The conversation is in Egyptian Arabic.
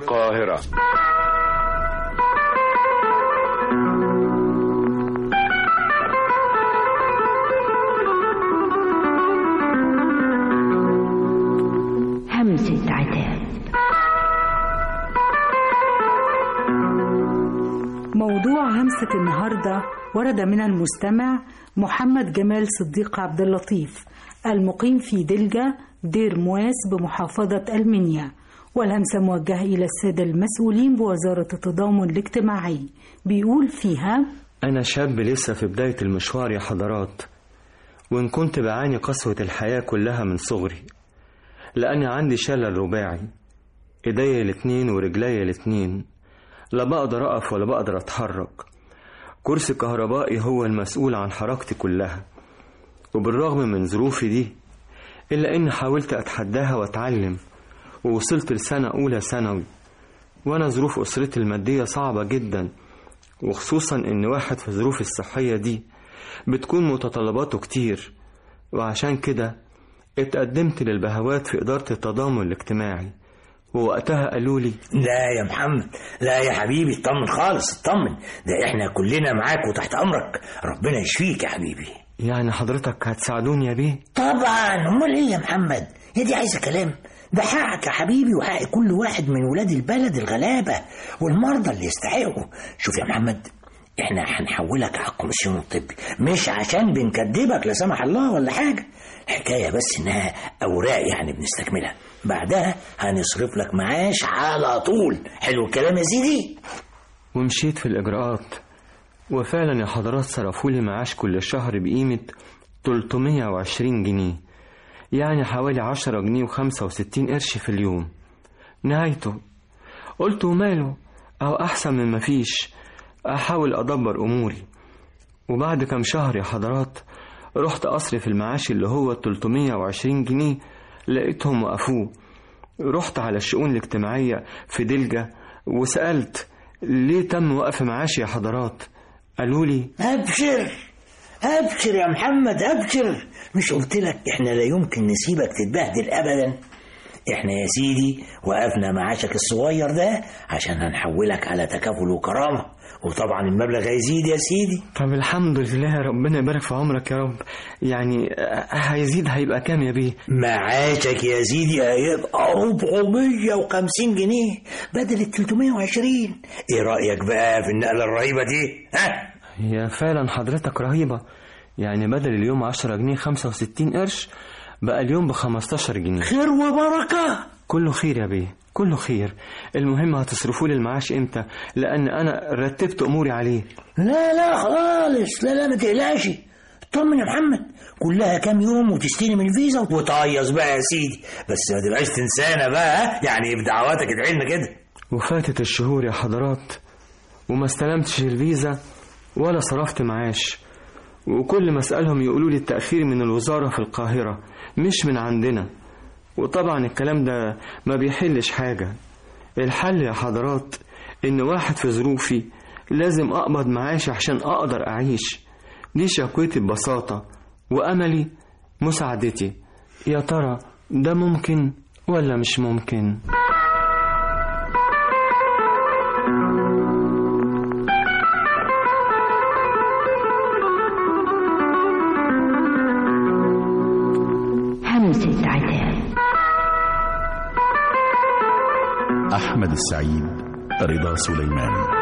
القاهرة همسة عتاب موضوع همسة النهاردة ورد من المستمع محمد جمال صديق عبد اللطيف المقيم في دلجة دير مواس بمحافظة المنيا والهمسة موجهة إلى السادة المسؤولين بوزارة التضامن الاجتماعي بيقول فيها أنا شاب لسه في بداية المشوار يا حضرات وإن كنت بعاني قسوة الحياة كلها من صغري لأني عندي شلل رباعي إيديا الاتنين ورجليا الاتنين لا بقدر أقف ولا بقدر أتحرك كرسي كهربائي هو المسؤول عن حركتي كلها وبالرغم من ظروفي دي إلا إني حاولت أتحداها وأتعلم ووصلت لسنة أولى ثانوي وأنا ظروف أسرتي المادية صعبة جدا وخصوصا إن واحد في ظروف الصحية دي بتكون متطلباته كتير وعشان كده اتقدمت للبهوات في إدارة التضامن الاجتماعي ووقتها قالوا لي لا يا محمد لا يا حبيبي اطمن خالص اطمن ده احنا كلنا معاك وتحت امرك ربنا يشفيك يا حبيبي يعني حضرتك هتساعدوني يا بيه طبعا امال ايه يا محمد هي دي عايزه كلام ده حقك يا حبيبي وحق كل واحد من ولاد البلد الغلابه والمرضى اللي يستحقوا شوف يا محمد احنا هنحولك على الكوميسيون الطبي مش عشان بنكدبك لا سمح الله ولا حاجه الحكايه بس انها اوراق يعني بنستكملها بعدها هنصرف لك معاش على طول حلو الكلام يا سيدي ومشيت في الإجراءات وفعلا يا حضرات صرفوا لي معاش كل شهر بقيمة 320 جنيه يعني حوالي 10 جنيه و65 قرش في اليوم نهايته قلت وماله أو أحسن من مفيش أحاول أدبر أموري وبعد كم شهر يا حضرات رحت أصرف المعاش اللي هو 320 جنيه لقيتهم وقفوه رحت على الشؤون الاجتماعية في دلجة وسألت ليه تم وقف معاشي يا حضرات قالوا لي ابشر ابشر يا محمد ابشر مش قلت لك احنا لا يمكن نسيبك تتبهدل ابدا احنا يا سيدي وقفنا معاشك الصغير ده عشان هنحولك على تكافل وكرامة وطبعا المبلغ هيزيد يا سيدي طب الحمد لله ربنا يبارك في عمرك يا رب يعني هيزيد هيبقى كام يا بيه معاشك يا سيدي هيبقى 450 جنيه بدل ال 320 ايه رأيك بقى في النقلة الرهيبة دي ها هي فعلا حضرتك رهيبة يعني بدل اليوم 10 جنيه 65 قرش بقى اليوم ب 15 جنيه خير وبركة كله خير يا بيه كله خير المهم هتصرفوا لي المعاش امتى لان انا رتبت اموري عليه لا لا خالص لا لا ما تقلقش اطمن يا محمد كلها كام يوم وتستلم الفيزا وتهيص بقى يا سيدي بس ما تبقاش تنسانا بقى ها؟ يعني بدعواتك ادعي لنا كده وفاتت الشهور يا حضرات وما استلمتش الفيزا ولا صرفت معاش وكل ما اسالهم يقولوا لي التاخير من الوزاره في القاهره مش من عندنا وطبعا الكلام ده ما بيحلش حاجه الحل يا حضرات ان واحد في ظروفي لازم اقبض معاشي عشان اقدر اعيش دي شكوتي ببساطه واملي مساعدتي يا ترى ده ممكن ولا مش ممكن همسة عتاب أحمد السعيد رضا سليمان